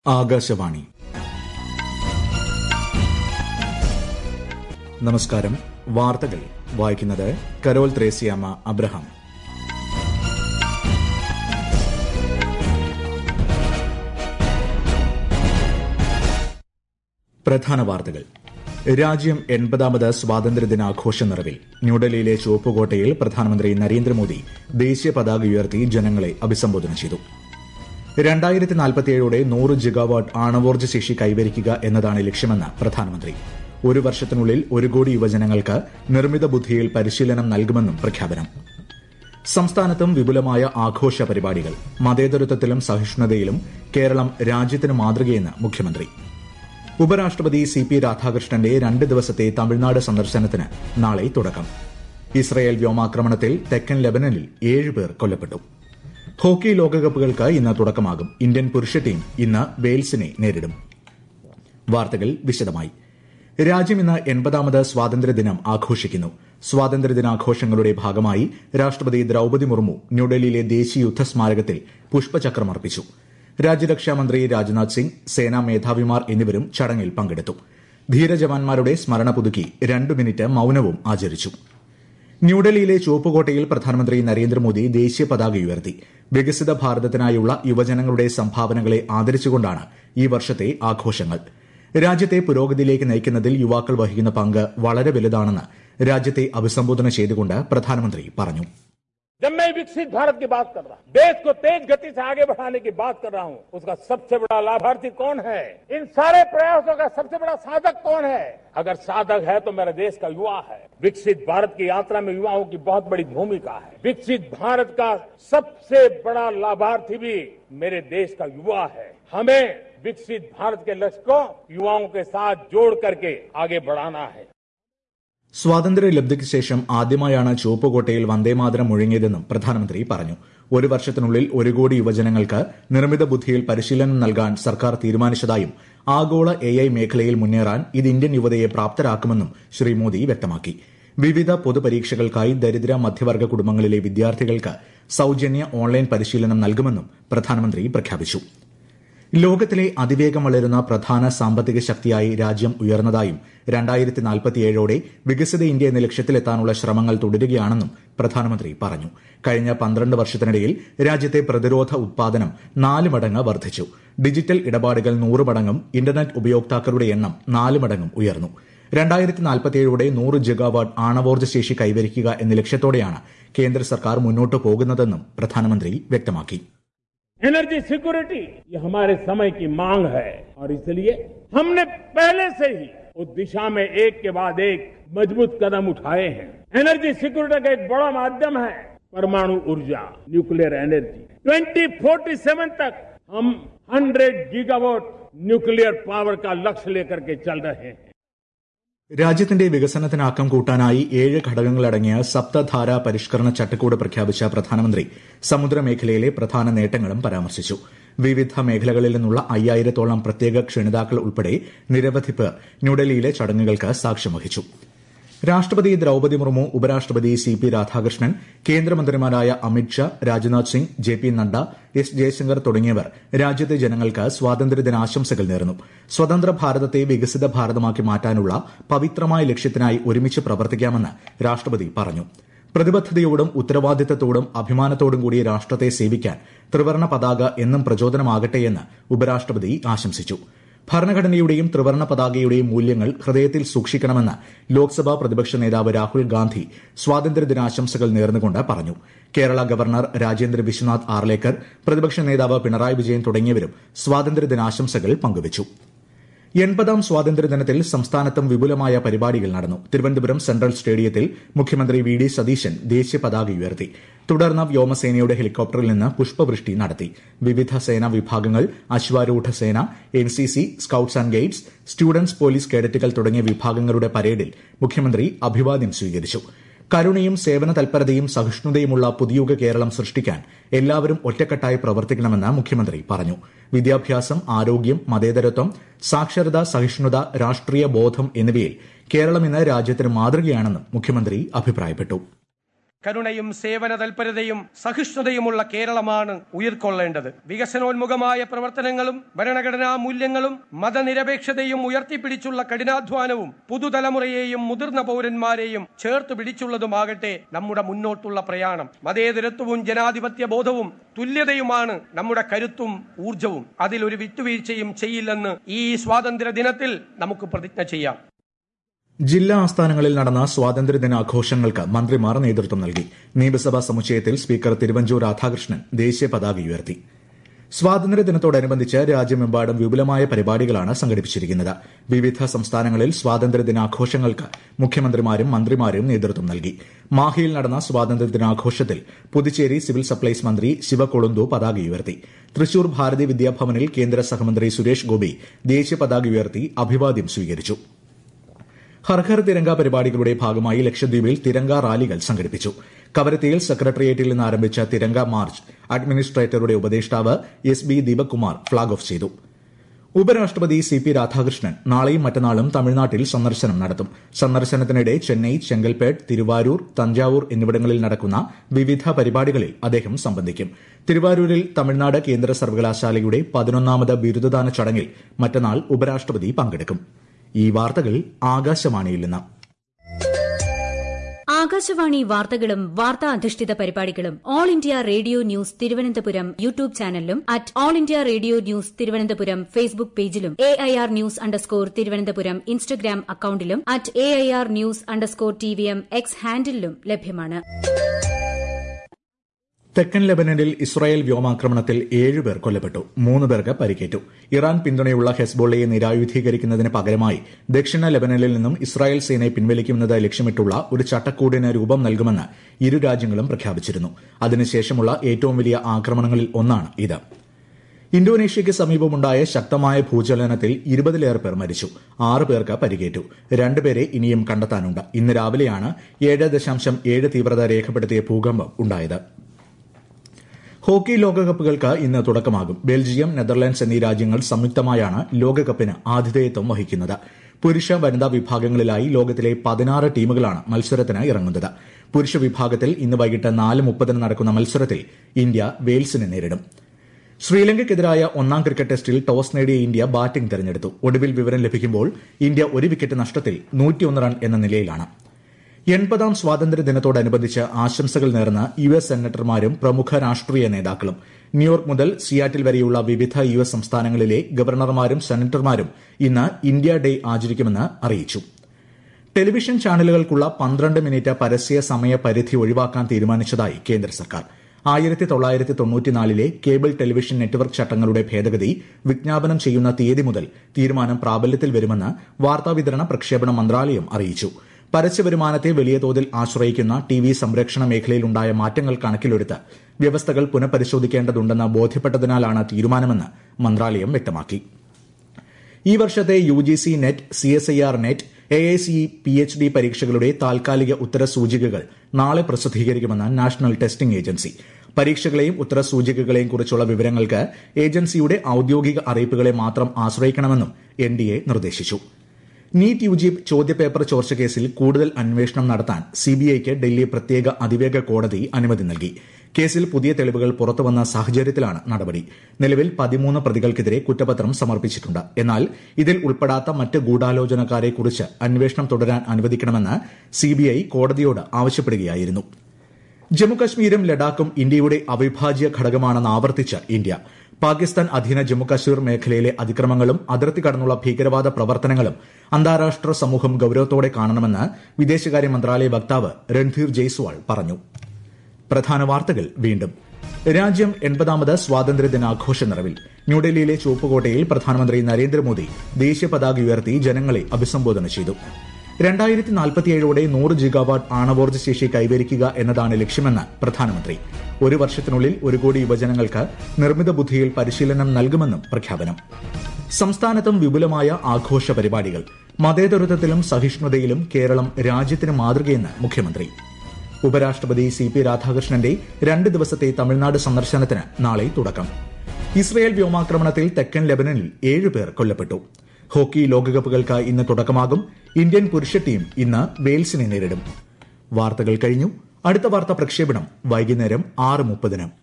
ആകാശവാണി നമസ്കാരം വാർത്തകൾ വായിക്കുന്നത് കരോൾ ത്രേസ്യാമ്മ അബ്രഹാം പ്രധാന വാർത്തകൾ രാജ്യം എൺപതാമത് സ്വാതന്ത്ര്യദിനാഘോഷ നിറവിൽ ന്യൂഡൽഹിയിലെ ചുവപ്പുകോട്ടയിൽ പ്രധാനമന്ത്രി നരേന്ദ്രമോദി ദേശീയ പതാക ഉയർത്തി ജനങ്ങളെ അഭിസംബോധന ചെയ്തു രണ്ടായിരത്തി നാൽപ്പത്തിയേഴോടെ നൂറ് ജിഗാവാട്ട് ആണവോർജ്ജ ശേഷി കൈവരിക്കുക എന്നതാണ് ലക്ഷ്യമെന്ന് പ്രധാനമന്ത്രി ഒരു വർഷത്തിനുള്ളിൽ ഒരു കോടി യുവജനങ്ങൾക്ക് നിർമ്മിത ബുദ്ധിയിൽ പരിശീലനം നൽകുമെന്നും പ്രഖ്യാപനം സംസ്ഥാനത്തും വിപുലമായ ആഘോഷ പരിപാടികൾ മതേതരത്വത്തിലും സഹിഷ്ണുതയിലും കേരളം രാജ്യത്തിന് മാതൃകയെന്ന് മുഖ്യമന്ത്രി ഉപരാഷ്ട്രപതി സി പി രാധാകൃഷ്ണന്റെ രണ്ട് ദിവസത്തെ തമിഴ്നാട് സന്ദർശനത്തിന് നാളെ തുടക്കം ഇസ്രയേൽ വ്യോമാക്രമണത്തിൽ തെക്കൻ ലെബനനിൽ ഏഴുപേർ കൊല്ലപ്പെട്ടു ഹോക്കി ലോകകപ്പുകൾക്ക് ഇന്ന് തുടക്കമാകും ഇന്ത്യൻ പുരുഷ ടീം ഇന്ന് വെയിൽസിനെ നേരിടും വാർത്തകൾ വിശദമായി രാജ്യം ഇന്ന് എൺപതാമത് സ്വാതന്ത്ര്യദിനം ആഘോഷിക്കുന്നു സ്വാതന്ത്ര്യദിനാഘോഷങ്ങളുടെ ഭാഗമായി രാഷ്ട്രപതി ദ്രൌപതി മുർമു ന്യൂഡൽഹിയിലെ ദേശീയ യുദ്ധസ്മാരകത്തിൽ പുഷ്പചക്രം അർപ്പിച്ചു രാജ്യരക്ഷാമന്ത്രി രാജ്നാഥ് സിംഗ് സേനാ മേധാവിമാർ എന്നിവരും ചടങ്ങിൽ പങ്കെടുത്തു ധീരജവാന്മാരുടെ സ്മരണ പുതുക്കി രണ്ടു മിനിറ്റ് മൌനവും ആചരിച്ചു ന്യൂഡൽഹിയിലെ ചുവപ്പുകോട്ടയിൽ പ്രധാനമന്ത്രി നരേന്ദ്രമോദി ദേശീയ പതാക ഉയർത്തി വികസിത ഭാരതത്തിനായുള്ള യുവജനങ്ങളുടെ സംഭാവനകളെ ആദരിച്ചുകൊണ്ടാണ് ഈ വർഷത്തെ ആഘോഷങ്ങൾ രാജ്യത്തെ പുരോഗതിയിലേക്ക് നയിക്കുന്നതിൽ യുവാക്കൾ വഹിക്കുന്ന പങ്ക് വളരെ വലുതാണെന്ന് രാജ്യത്തെ അഭിസംബോധന ചെയ്തുകൊണ്ട് പ്രധാനമന്ത്രി പറഞ്ഞു जब मैं विकसित भारत की बात कर रहा हूं देश को तेज गति से आगे बढ़ाने की बात कर रहा हूं उसका सबसे बड़ा लाभार्थी कौन है इन सारे प्रयासों का सबसे बड़ा साधक कौन है अगर साधक है तो मेरा देश का युवा है विकसित भारत की यात्रा में युवाओं की बहुत बड़ी भूमिका है विकसित भारत का सबसे बड़ा लाभार्थी भी मेरे देश का युवा है हमें विकसित भारत के लक्ष्य को युवाओं के साथ जोड़ करके आगे बढ़ाना है സ്വാതന്ത്ര്യലബ്ധിക്ക് ശേഷം ആദ്യമായാണ് ചുവപ്പുകോട്ടയിൽ വന്ദേമാതരം മുഴങ്ങിയതെന്നും പ്രധാനമന്ത്രി പറഞ്ഞു ഒരു വർഷത്തിനുള്ളിൽ ഒരു കോടി യുവജനങ്ങൾക്ക് നിർമ്മിത ബുദ്ധിയിൽ പരിശീലനം നൽകാൻ സർക്കാർ തീരുമാനിച്ചതായും ആഗോള എ ഐ മേഖലയിൽ മുന്നേറാൻ ഇത് ഇന്ത്യൻ യുവതയെ പ്രാപ്തരാക്കുമെന്നും ശ്രീ മോദി വ്യക്തമാക്കി വിവിധ പൊതുപരീക്ഷകൾക്കായി ദരിദ്ര മധ്യവർഗ കുടുംബങ്ങളിലെ വിദ്യാർത്ഥികൾക്ക് സൌജന്യ ഓൺലൈൻ പരിശീലനം നൽകുമെന്നും പ്രധാനമന്ത്രി പ്രഖ്യാപിച്ചു ലോകത്തിലെ അതിവേഗം വളരുന്ന പ്രധാന സാമ്പത്തിക ശക്തിയായി രാജ്യം ഉയർന്നതായും രണ്ടായിരത്തി നാൽപ്പത്തിയേഴോടെ വികസിത ഇന്ത്യ എന്ന ലക്ഷ്യത്തിലെത്താനുള്ള ശ്രമങ്ങൾ തുടരുകയാണെന്നും പ്രധാനമന്ത്രി പറഞ്ഞു കഴിഞ്ഞ പന്ത്രണ്ട് വർഷത്തിനിടയിൽ രാജ്യത്തെ പ്രതിരോധ ഉത്പാദനം നാല് മടങ്ങ് വർദ്ധിച്ചു ഡിജിറ്റൽ ഇടപാടുകൾ നൂറ് മടങ്ങും ഇന്റർനെറ്റ് ഉപയോക്താക്കളുടെ എണ്ണം നാല് മടങ്ങും ഉയർന്നു രണ്ടായിരത്തി നാൽപ്പത്തിയേഴോടെ നൂറ് ജിഗാവാട്ട് ആണവോർജ്ജ ശേഷി കൈവരിക്കുക എന്ന ലക്ഷ്യത്തോടെയാണ് കേന്ദ്ര സർക്കാർ മുന്നോട്ട് പോകുന്നതെന്നും പ്രധാനമന്ത്രി വ്യക്തമാക്കി एनर्जी सिक्योरिटी ये हमारे समय की मांग है और इसलिए हमने पहले से ही उस दिशा में एक के बाद एक मजबूत कदम उठाए हैं एनर्जी सिक्योरिटी का एक बड़ा माध्यम है परमाणु ऊर्जा न्यूक्लियर एनर्जी 2047 तक हम 100 गीगावाट न्यूक्लियर पावर का लक्ष्य लेकर के चल रहे हैं രാജ്യത്തിന്റെ വികസനത്തിന് ആക്കം കൂട്ടാനായി ഏഴ് ഘടകങ്ങളടങ്ങിയ സപ്തധാര പരിഷ്കരണ ചട്ടക്കൂട് പ്രഖ്യാപിച്ച പ്രധാനമന്ത്രി സമുദ്രമേഖലയിലെ പ്രധാന നേട്ടങ്ങളും പരാമർശിച്ചു വിവിധ മേഖലകളിൽ നിന്നുള്ള അയ്യായിരത്തോളം പ്രത്യേക ക്ഷണിതാക്കൾ ഉൾപ്പെടെ നിരവധി പേർ ന്യൂഡൽഹിയിലെ ചടങ്ങുകൾക്ക് സാക്ഷ്യം വഹിച്ചു രാഷ്ട്രപതി ദ്രൌപതി മുർമു ഉപരാഷ്ട്രപതി സി പി രാധാകൃഷ്ണൻ കേന്ദ്രമന്ത്രിമാരായ Amit Shah Rajnath Singh J P Nadda S Jaishankar തുടങ്ങിയവർ രാജ്യത്തെ ജനങ്ങൾക്ക് സ്വാതന്ത്ര്യദിനാശംസകൾ നേർന്നു സ്വതന്ത്ര ഭാരതത്തെ വികസിത ഭാരതമാക്കി മാറ്റാനുള്ള പവിത്രമായ ലക്ഷ്യത്തിനായി ഒരുമിച്ച് പ്രവർത്തിക്കാമെന്ന് രാഷ്ട്രപതി പറഞ്ഞു പ്രതിബദ്ധതയോടും ഉത്തരവാദിത്തത്തോടും അഭിമാനത്തോടും കൂടി രാഷ്ട്രത്തെ സേവിക്കാൻ ത്രിവർണ പതാക എന്നും പ്രചോദനമാകട്ടെയെന്ന് ഉപരാഷ്ട്രപതി ആശംസിച്ചു ഭരണഘടനയുടെയും ത്രിവർണ പതാകയുടെയും മൂല്യങ്ങൾ ഹൃദയത്തിൽ സൂക്ഷിക്കണമെന്ന് ലോക്സഭാ പ്രതിപക്ഷ നേതാവ് രാഹുൽ ഗാന്ധി സ്വാതന്ത്ര്യദിനാശംസകൾ നേർന്നുകൊണ്ട് പറഞ്ഞു കേരള ഗവർണർ രാജേന്ദ്ര വിശ്വനാഥ് ആർലേക്കർ പ്രതിപക്ഷ നേതാവ് പിണറായി വിജയൻ തുടങ്ങിയവരും സ്വാതന്ത്ര്യദിനാശംസകൾ പങ്കുവച്ചു എൺപതാം സ്വാതന്ത്ര്യദിനത്തിൽ സംസ്ഥാനത്തും വിപുലമായ പരിപാടികൾ നടന്നു തിരുവനന്തപുരം സെൻട്രൽ സ്റ്റേഡിയത്തിൽ മുഖ്യമന്ത്രി വി ഡി സതീശൻ ദേശീയ പതാക ഉയർത്തി തുടർന്ന് വ്യോമസേനയുടെ ഹെലികോപ്റ്ററിൽ നിന്ന് പുഷ്പവൃഷ്ടി നടത്തി വിവിധ സേനാ വിഭാഗങ്ങൾ അശ്വാരൂഢ സേന NCC scouts and guides students police കേഡറ്റുകൾ തുടങ്ങിയ വിഭാഗങ്ങളുടെ പരേഡിൽ മുഖ്യമന്ത്രി അഭിവാദ്യം സ്വീകരിച്ചു കരുണയും സേവന തൽപരതയും സഹിഷ്ണുതയുമുള്ള പുതിയുഗ കേരളം സൃഷ്ടിക്കാൻ എല്ലാവരും ഒറ്റക്കെട്ടായി പ്രവർത്തിക്കണമെന്ന് മുഖ്യമന്ത്രി പറഞ്ഞു വിദ്യാഭ്യാസം ആരോഗ്യം മതേതരത്വം സാക്ഷരത സഹിഷ്ണുത രാഷ്ട്രീയ ബോധം എന്നിവയിൽ കേരളം ഇന്ന് രാജ്യത്തിന് മാതൃകയാണെന്നും മുഖ്യമന്ത്രി അഭിപ്രായപ്പെട്ടു കരുണയും സേവന തൽപരതയും സഹിഷ്ണുതയുമുള്ള കേരളമാണ് ഉയർക്കൊള്ളേണ്ടത് വികസനോന്മുഖമായ പ്രവർത്തനങ്ങളും ഭരണഘടനാ മൂല്യങ്ങളും മതനിരപേക്ഷതയും ഉയർത്തിപ്പിടിച്ചുള്ള കഠിനാധ്വാനവും പുതുതലമുറയെയും മുതിർന്ന പൗരന്മാരെയും ചേർത്ത് പിടിച്ചുള്ളതുമാകട്ടെ നമ്മുടെ മുന്നോട്ടുള്ള പ്രയാണം മതേതരത്വവും ജനാധിപത്യ ബോധവും തുല്യതയുമാണ് നമ്മുടെ കരുത്തും ഊർജവും അതിലൊരു വിട്ടുവീഴ്ചയും ചെയ്യില്ലെന്ന് ഈ സ്വാതന്ത്ര്യ ദിനത്തിൽ നമുക്ക് പ്രതിജ്ഞ ചെയ്യാം ജില്ലാ ആസ്ഥാനങ്ങളിൽ നടന്ന സ്വാതന്ത്ര്യദിനാഘോഷങ്ങൾക്ക് മന്ത്രിമാർ നേതൃത്വം നൽകി നിയമസഭാ സമുച്ചയത്തിൽ സ്പീക്കർ തിരുവഞ്ചൂർ രാധാകൃഷ്ണൻ ദേശീയ പതാക ഉയർത്തി സ്വാതന്ത്ര്യദിനത്തോടനുബന്ധിച്ച് രാജ്യമെമ്പാടും വിപുലമായ പരിപാടികളാണ് സംഘടിപ്പിച്ചിരിക്കുന്നത് വിവിധ സംസ്ഥാനങ്ങളിൽ സ്വാതന്ത്ര്യദിനാഘോഷങ്ങൾക്ക് മുഖ്യമന്ത്രിമാരും മന്ത്രിമാരും നേതൃത്വം നൽകി മാഹിയിൽ നടന്ന സ്വാതന്ത്ര്യദിനാഘോഷത്തിൽ പുതുച്ചേരി സിവിൽ സപ്ലൈസ് മന്ത്രി ശിവകൊളുന്തു പതാക ഉയർത്തി തൃശൂർ ഭാരതി വിദ്യാഭവനിൽ കേന്ദ്ര സഹമന്ത്രി സുരേഷ് ഗോപി ദേശീയ പതാക ഉയർത്തി അഭിവാദ്യം സ്വീകരിച്ചു ഹർഘർ തിരങ്ക പരിപാടികളുടെ ഭാഗമായി ലക്ഷദ്വീപിൽ തിരങ്ക റാലികൾ സംഘടിപ്പിച്ചു കവരത്തിയിൽ സെക്രട്ടേറിയറ്റിൽ നിന്ന് ആരംഭിച്ച തിരങ്ക മാർച്ച് അഡ്മിനിസ്ട്രേറ്ററുടെ ഉപദേഷ്ടാവ് S B Deepak Kumar flag off ചെയ്തു ഉപരാഷ്ട്രപതി സി പി രാധാകൃഷ്ണൻ നാളെയും മറ്റന്നാളും തമിഴ്നാട്ടിൽ സന്ദർശനം നടത്തും സന്ദർശനത്തിനിടെ ചെന്നൈ ചെങ്കൽപ്പേട്ട് തിരുവാരൂർ തഞ്ചാവൂർ എന്നിവിടങ്ങളിൽ നടക്കുന്ന വിവിധ പരിപാടികളിൽ അദ്ദേഹം സംബന്ധിക്കും തിരുവാരൂരിൽ തമിഴ്നാട് കേന്ദ്ര സർവകലാശാലയുടെ പതിനൊന്നാമത് ബിരുദദാന ചടങ്ങിൽ മറ്റന്നാൾ ഉപരാഷ്ട്രപതി പങ്കെടുക്കും ഈ വാർത്തകൾ ആകാശവാണിയിൽ നിന്ന് ആകാശവാണി വാർത്തകളും വാർത്താ അധിഷ്ഠിത പരിപാടികളും all India radio news Thiruvananthapuram YouTube ചാനലിലും at all India radio news Thiruvananthapuram Facebook പേജിലും A I R news underscore Thiruvananthapuram Instagram അക്കൌണ്ടിലും at A I R news underscore T V M X ഹാൻഡിലും ലഭ്യമാണ് തെക്കൻ ലെബനനിൽ ഇസ്രായേൽ വ്യോമാക്രമണത്തിൽ ഏഴുപേർ കൊല്ലപ്പെട്ടു മൂന്ന് പേർക്ക് പരിക്കേറ്റു ഇറാൻ പിന്തുണയുള്ള ഹെസ്ബോളയെ നിരായുധീകരിക്കുന്നതിന് പകരമായി ദക്ഷിണ ലെബനനിൽ നിന്നും ഇസ്രായേൽ സേനയെ പിൻവലിക്കുന്നത് ലക്ഷ്യമിട്ടുള്ള ഒരു ചട്ടക്കൂടിന് രൂപം നൽകുമെന്ന് ഇരു രാജ്യങ്ങളും പ്രഖ്യാപിച്ചിരുന്നു അതിനുശേഷമുള്ള ഏറ്റവും വലിയ ആക്രമണങ്ങളിൽ ഒന്നാണ് ഇത് ഇന്തോനേഷ്യയ്ക്ക് സമീപമുണ്ടായ ശക്തമായ ഭൂചലനത്തിൽ ഇരുപതിലേറെ പേർ മരിച്ചു ആറ് പേർക്ക് പരിക്കേറ്റു രണ്ടുപേരെ ഇനിയും കണ്ടെത്താനുണ്ട് ഇന്ന് രാവിലെയാണ് ഏഴ് ദശാംശം ഏഴ് തീവ്രത രേഖപ്പെടുത്തിയ ഭൂകമ്പം ഉണ്ടായത് ഹോക്കി ലോകകപ്പുകൾക്ക് ഇന്ന് തുടക്കമാകും ബെൽജിയം നെതർലാൻഡ്സ് എന്നീ രാജ്യങ്ങൾ സംയുക്തമായാണ് ലോകകപ്പിന് ആതിഥേയത്വം വഹിക്കുന്നത് പുരുഷ വനിതാ വിഭാഗങ്ങളിലായി ലോകത്തിലെ പതിനാറ് ടീമുകളാണ് മത്സരത്തിന് ഇറങ്ങുന്നത് പുരുഷ വിഭാഗത്തിൽ ഇന്ന് വൈകിട്ട് നാല് മുപ്പതിന് നടക്കുന്ന മത്സരത്തിൽ ഇന്ത്യ വെയിൽസിനെ നേരിടും ശ്രീലങ്കയ്ക്കെതിരായ ഒന്നാം ക്രിക്കറ്റ് ടെസ്റ്റിൽ ടോസ് നേടിയ ഇന്ത്യ ബാറ്റിംഗ് തെരഞ്ഞെടുത്തു ഒടുവിൽ വിവരം ലഭിക്കുമ്പോൾ ഇന്ത്യ ഒരു വിക്കറ്റ് നഷ്ടത്തിൽ നൂറ്റിയൊന്ന് റൺ എന്ന നിലയിലാണ് എൺപതാം സ്വാതന്ത്ര്യ ദിനത്തോടനുബന്ധിച്ച് ആശംസകൾ നേർന്ന് യു എസ് സെനറ്റർമാരും പ്രമുഖ രാഷ്ട്രീയ നേതാക്കളും ന്യൂയോർക്ക് മുതൽ സിയാറ്റിൽ വരെയുള്ള വിവിധ യു എസ് സംസ്ഥാനങ്ങളിലെ ഗവർണർമാരും സെനറ്റർമാരും ഇന്ന് ഇന്ത്യ ഡേ ആചരിക്കുമെന്ന് അറിയിച്ചു ടെലിവിഷൻ ചാനലുകൾക്കുള്ള പന്ത്രണ്ട് മിനിറ്റ് പരസ്യ സമയ പരിധി ഒഴിവാക്കാൻ തീരുമാനിച്ചതായി കേന്ദ്ര സർക്കാർ ആയിരത്തി തൊള്ളായിരത്തി തൊണ്ണൂറ്റിനാലിലെ കേബിൾ ടെലിവിഷൻ നെറ്റ്വർക്ക് ചട്ടങ്ങളുടെ ഭേദഗതി വിജ്ഞാപനം ചെയ്യുന്ന തീയതി മുതൽ തീരുമാനം പ്രാബല്യത്തിൽ വരുമെന്ന് വാർത്താവിതരണ പ്രക്ഷേപണ മന്ത്രാലയം അറിയിച്ചു പരസ്യവരുമാനത്തെ വലിയ തോതിൽ ആശ്രയിക്കുന്ന ടി വി സംരക്ഷണ മേഖലയിലുണ്ടായ മാറ്റങ്ങൾ കണക്കിലെടുത്ത് വ്യവസ്ഥകൾ പുനഃപരിശോധിക്കേണ്ടതുണ്ടെന്ന് ബോധ്യപ്പെട്ടതിനാലാണ് തീരുമാനമെന്ന് മന്ത്രാലയം വ്യക്തമാക്കി ഈ വർഷത്തെ U G C NET C S I R NET A I C P H D പരീക്ഷകളുടെ താൽക്കാലിക ഉത്തരസൂചികകൾ നാളെ പ്രസിദ്ധീകരിക്കുമെന്ന് നാഷണൽ ടെസ്റ്റിംഗ് ഏജൻസി പരീക്ഷകളെയും ഉത്തരസൂചികകളെയും കുറിച്ചുള്ള വിവരങ്ങൾക്ക് ഏജൻസിയുടെ ഔദ്യോഗിക അറിയിപ്പുകളെ മാത്രം ആശ്രയിക്കണമെന്നും എൻ ഡി എ നിർദ്ദേശിച്ചു നീറ്റ് യു ജി ചോദ്യപേപ്പർ ചോർച്ച കേസിൽ കൂടുതൽ അന്വേഷണം നടത്താൻ സിബിഐക്ക് ഡൽഹി പ്രത്യേക അതിവേഗ കോടതി അനുമതി നൽകി കേസിൽ പുതിയ തെളിവുകൾ പുറത്തുവന്ന സാഹചര്യത്തിലാണ് നടപടി നിലവിൽ പതിമൂന്ന് പ്രതികൾക്കെതിരെ കുറ്റപത്രം സമർപ്പിച്ചിട്ടുണ്ട് എന്നാൽ ഇതിൽ ഉൾപ്പെടാത്ത മറ്റ് ഗൂഢാലോചനക്കാരെക്കുറിച്ച് അന്വേഷണം തുടരാൻ അനുവദിക്കണമെന്ന് സിബിഐ കോടതിയോട് ആവശ്യപ്പെടുകയായിരുന്നു ജമ്മുകശ്മീരും ലഡാക്കും ഇന്ത്യയുടെ അവിഭാജ്യ ഘടകമാണെന്ന് ആവർത്തിച്ച് ഇന്ത്യ പാകിസ്ഥാൻ അധീന ജമ്മുകശ്മീർ മേഖലയിലെ അതിക്രമങ്ങളും അതിർത്തി കടന്നുള്ള ഭീകരവാദ പ്രവർത്തനങ്ങളും അന്താരാഷ്ട്ര സമൂഹം ഗൌരവത്തോടെ കാണണമെന്ന് വിദേശകാര്യ മന്ത്രാലയ വക്താവ് രൺധീർ ജയ്സ്വാൾ പറഞ്ഞു പ്രധാന വാർത്തകൾ വീണ്ടും രാജ്യം എൺപതാമത് സ്വാതന്ത്ര്യ ദിനാഘോഷ നിറവിൽ ന്യൂഡൽഹിയിലെ ചുവപ്പുകോട്ടയിൽ പ്രധാനമന്ത്രി നരേന്ദ്രമോദി ദേശീയ പതാക ഉയർത്തി ജനങ്ങളെ അഭിസംബോധന ചെയ്തു രണ്ടായിരത്തി നാൽപ്പത്തിയേഴോടെ നൂറ് ജിഗാവാട്ട് ആണവോർജ്ജ ശേഷി കൈവരിക്കുക എന്നതാണ് ലക്ഷ്യമെന്ന് പ്രധാനമന്ത്രി ഒരു വർഷത്തിനുള്ളിൽ ഒരു കോടി യുവജനങ്ങൾക്ക് നിർമ്മിത ബുദ്ധിയിൽ പരിശീലനം നൽകുമെന്നും പ്രഖ്യാപനം സംസ്ഥാനത്തും വിപുലമായ ആഘോഷ പരിപാടികൾ മതേതരത്വത്തിലും സഹിഷ്ണുതയിലും കേരളം രാജ്യത്തിന് മാതൃകയെന്ന് മുഖ്യമന്ത്രി ഉപരാഷ്ട്രപതി സി പി രാധാകൃഷ്ണന്റെ രണ്ട് ദിവസത്തെ തമിഴ്നാട് സന്ദർശനത്തിന് നാളെ തുടക്കം ഇസ്രയേൽ വ്യോമാക്രമണത്തിൽ തെക്കൻ ലെബനനിൽ ഏഴുപേർ കൊല്ലപ്പെട്ടു ഹോക്കി ലോകകപ്പുകൾക്ക് ഇന്ന് തുടക്കമാകും ഇന്ത്യൻ പുരുഷ ടീം ഇന്ന് വെയിൽസിനെ നേരിടും വാർത്തകൾ കഴിഞ്ഞു അടുത്ത വാർത്താ പ്രക്ഷേപണം വൈകുന്നേരം ആറ് മുപ്പതിന്